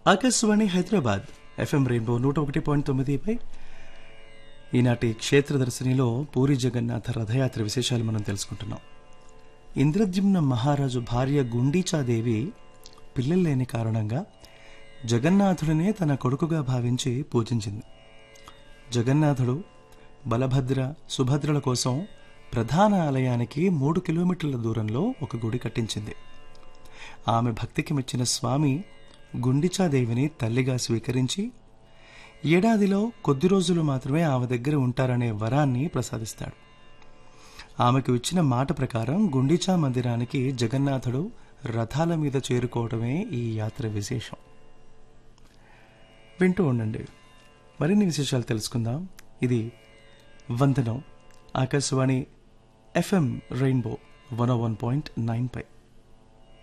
Akashvani Hyderabad FM rainbow నూట ఒకటి point తొమ్మిదిపై ఈనాటి క్షేత్ర దర్శనిలో పూరి జగన్నాథ రథయాత్ర విశేషాలు మనం తెలుసుకుంటున్నాం ఇంద్రద్యుమ్న మహారాజు భార్య గుండీచాదేవి పిల్లలు లేని కారణంగా జగన్నాథుడినే తన కొడుకుగా భావించి పూజించింది జగన్నాథుడు బలభద్ర సుభద్రల కోసం ప్రధాన ఆలయానికి మూడు కిలోమీటర్ల దూరంలో ఒక గుడి కట్టించింది ఆమె భక్తికి మెచ్చిన స్వామి గుండిచాదేవిని తల్లిగా స్వీకరించి ఏడాదిలో కొద్ది రోజులు మాత్రమే ఆమె దగ్గర ఉంటారనే వరాన్ని ప్రసాదిస్తాడు ఆమెకు ఇచ్చిన మాట ప్రకారం గుండిచా మందిరానికి జగన్నాథుడు రథాల మీద చేరుకోవడమే ఈ యాత్ర విశేషం వింటూ ఉండండి మరిన్ని విశేషాలు తెలుసుకుందాం ఇది వందనం Akashvani FM rainbow one one point nine పై